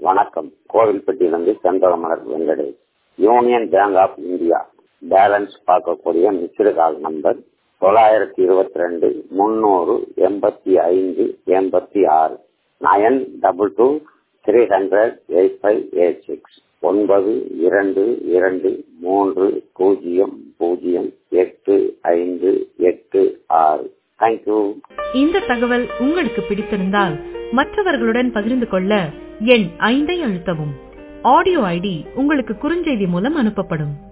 வணக்கம் கோவில்பட்டியிலிருந்து Senthavamalar Venkatesh union bank of India balance பார்க்கக்கூடிய மிஸ்டு கால் நம்பர் தொள்ளாயிரத்தி இருபத்தி ரெண்டு முந்நூறு எண்பத்தி ஐந்து எண்பத்தி ஆறு nine double two three hundred eight five eight six ஒன்பது இரண்டு இரண்டு மூன்று பூஜ்ஜியம் பூஜ்ஜியம் எட்டு ஐந்து எட்டு ஆறு தேங்க்யூ இந்த தகவல் உங்களுக்கு பிடித்திருந்தால் மற்றவர்களுடன் பகிர்ந்து கொள்ள எண் ஐந்தை அழுத்தவும் ஆடியோ ஐடி உங்களுக்கு குறுஞ்செய்தி மூலம் அனுப்பப்படும்